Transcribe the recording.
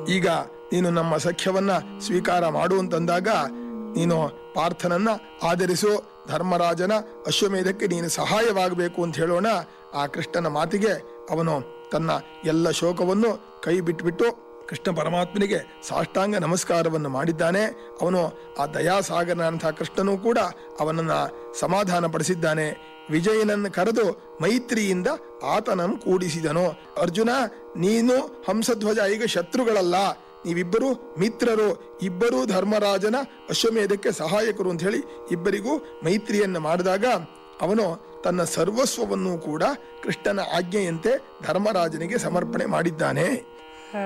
ಈಗ ನೀನು ನಮ್ಮ ಸಖ್ಯವನ್ನ ಸ್ವೀಕಾರ ಮಾಡು ಅಂತಂದಾಗ ನೀನು ಪಾರ್ಥನನ್ನ ಆಧರಿಸು ಧರ್ಮರಾಜನ ಅಶ್ವಮೇಧಕ್ಕೆ ನೀನು ಸಹಾಯವಾಗಬೇಕು ಅಂತ ಹೇಳೋಣ ಆ ಕೃಷ್ಣನ ಮಾತಿಗೆ ಅವನು ತನ್ನ ಎಲ್ಲ ಶೋಕವನ್ನು ಕೈ ಬಿಟ್ಬಿಟ್ಟು ಕೃಷ್ಣ ಪರಮಾತ್ಮನಿಗೆ ಸಾಷ್ಟಾಂಗ ನಮಸ್ಕಾರವನ್ನು ಮಾಡಿದ್ದಾನೆ ಅವನು ಆ ದಯಾಸಾಗರನಂತಹ ಕೃಷ್ಣನೂ ಕೂಡ ಅವನನ್ನ ಸಮಾಧಾನ ಪಡಿಸಿದ್ದಾನೆ ವಿಜಯನನ್ನು ಕರೆದು ಮೈತ್ರಿಯಿಂದ ಆತನನ್ನು ಕೂಡಿಸಿದನು ಅರ್ಜುನ ನೀನು ಹಂಸಧ್ವಜ ಈಗ ಶತ್ರುಗಳಲ್ಲ ನೀವಿಬ್ಬರು ಮಿತ್ರರು ಇಬ್ಬರೂ ಧರ್ಮರಾಜನ ಅಶ್ವಮೇಧಕ್ಕೆ ಸಹಾಯಕರು ಅಂತ ಹೇಳಿ ಇಬ್ಬರಿಗೂ ಮೈತ್ರಿಯನ್ನು ಮಾಡಿದಾಗ ಅವನು ತನ್ನ ಸರ್ವಸ್ವವನ್ನು ಕೂಡ ಕೃಷ್ಣನ ಆಜ್ಞೆಯಂತೆ ಧರ್ಮರಾಜನಿಗೆ ಸಮರ್ಪಣೆ ಮಾಡಿದ್ದಾನೆ